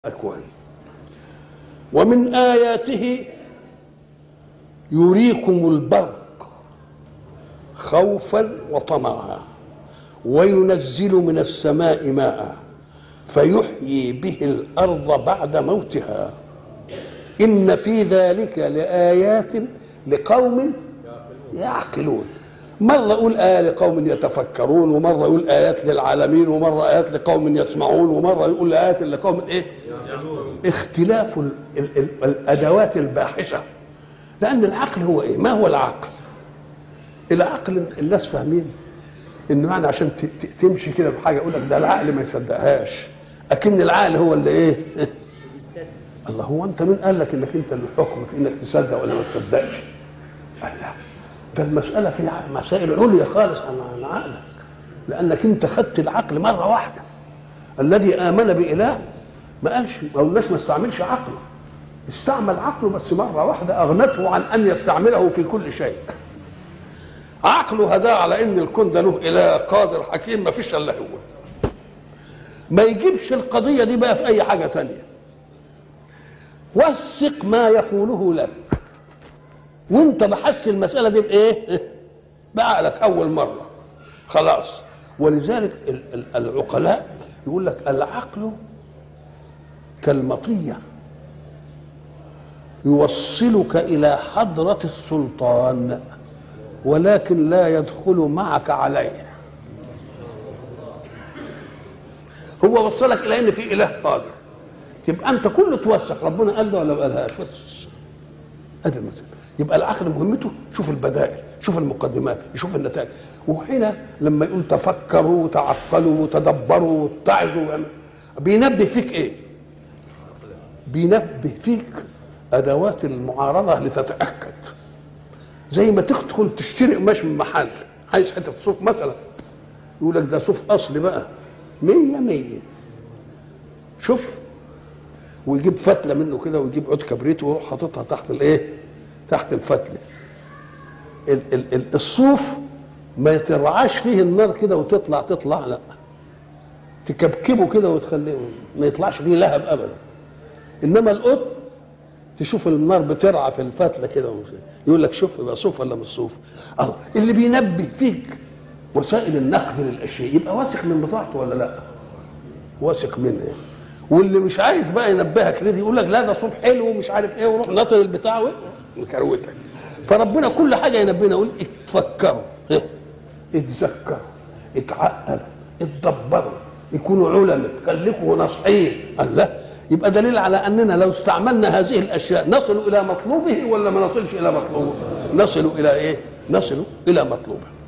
الأكوان ومن آياته يريكم البرق خوفا وطمعا وينزل من السماء ماء فيحيي به الأرض بعد موتها إن في ذلك لآيات لقوم يعقلون مرة يقول آية لقوم يتفكرون ومرة يقول آيات للعالمين ومرة آيات لقوم يسمعون ومرة يقول آيات لقوم إيه اختلاف ال ال ال الأدوات الباحثة لأن العقل هو إيه ما هو العقل العقل الناس فاهمين انه يعني عشان ت- ت- تمشي كده بحاجه يقول لك ده العقل ما يصدقهاش اكن العقل هو اللي ايه الله هو انت مين قال لك انك انت الحكم في انك تصدق ولا ما تصدقش قال لا ده المساله في ع- مسائل عليا خالص عن عن عقلك لانك انت خدت العقل مره واحده الذي امن باله ما قالش ما قلناش ما استعملش عقله استعمل عقله بس مره واحده اغنته عن ان يستعمله في كل شيء عقله هداه على ان الكون ده له اله قادر حكيم ما فيش الا هو ما يجيبش القضيه دي بقى في اي حاجه تانية وثق ما يقوله لك وانت بحثت المساله دي بايه بعقلك اول مره خلاص ولذلك ال- ال- العقلاء يقول لك العقل كالمطيه يوصلك الى حضره السلطان ولكن لا يدخل معك عليه هو وصلك الى ان في اله قادر تبقى انت كله توثق ربنا قال ده ولا ما قالهاش بس ادي المثل يبقى العقل مهمته شوف البدائل شوف المقدمات يشوف النتائج وهنا لما يقول تفكروا وتعقلوا وتدبروا واتعظوا ويعمل- بينبه فيك ايه بينبه فيك ادوات المعارضه لتتاكد زي ما تدخل تشتري قماش من محل عايز حته صوف مثلا يقول لك ده صوف اصلي بقى مية مية شوف ويجيب فتله منه كده ويجيب عود كبريت ويروح حاططها تحت الايه تحت الفتله ال ال ال الصوف ما يترعاش فيه النار كده وتطلع تطلع لا تكبكبه كده وتخليه ما يطلعش فيه لهب ابدا انما القطن تشوف النار بترعى في الفتله كده ومش- يقول لك شوف يبقى صوف ولا مش صوف الله اللي بينبه فيك وسائل النقد للاشياء يبقى واثق من بضاعته ولا لا واثق منها واللي مش عايز بقى ينبهك ليه يقول لك لا ده صوف حلو ومش عارف ايه وروح ناطر البتاع وكروتك فربنا كل حاجه ينبهنا يقول اتفكروا ها، اتذكروا اتعقلوا اتدبروا يكونوا علماء خليكوا ناصحين قال لا يبقى دليل على اننا لو استعملنا هذه الاشياء نصل الى مطلوبه ولا ما نصلش الى مطلوبه نصل الى ايه نصل الى مطلوبه